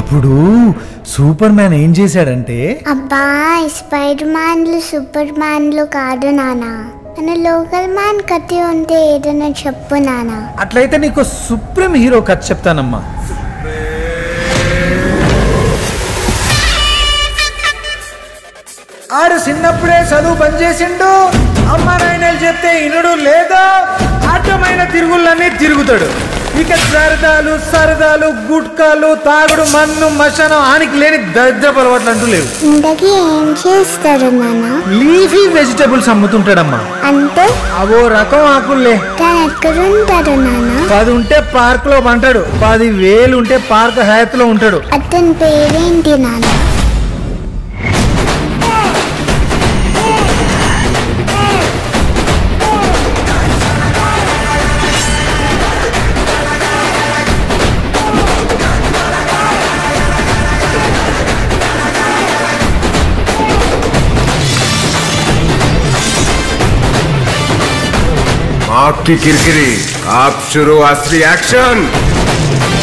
ఇప్పుడు super man ఏం చేశాడంటే అబ్బా స్పైడర్ మ్యాన్లు సూపర్ మ్యాన్లు కాదు నానా మన లోకల్ మ్యాన్ కత్తి ఉంటే ఏదైనా చెప్పు నానా అట్లయితే నీకు సుప్రీం హీరో కథ చెప్తానమ్మా ఆడు చిన్నప్పుడే చదువు బంద్ చేసిండు అమ్మ నాయనలు చెప్తే ఇనుడు లేదా అడ్డమైన తిరుగులన్నీ తిరుగుతాడు ఇక సరదాలు సరదాలు గుట్కాలు తాగుడు మన్ను మశానం ఆనికి లేని దరిద్రపు అలవాట్లు అంటూ లేవు ఇంతకీ ఏం చేస్తారు నానా లీఫీ వెజిటబుల్స్ అమ్ముతుంటాడమ్మా అంటే అవో రకం ఆకుల్లే తను ఎక్కడుంటారు నానా పది ఉంటే పార్క్ లో పంటాడు పది వేలు ఉంటే పార్క్ హయాత్ లో ఉంటాడు అతని పేరేంటి నానా आपकी किरकिरी आप शुरू असली एक्शन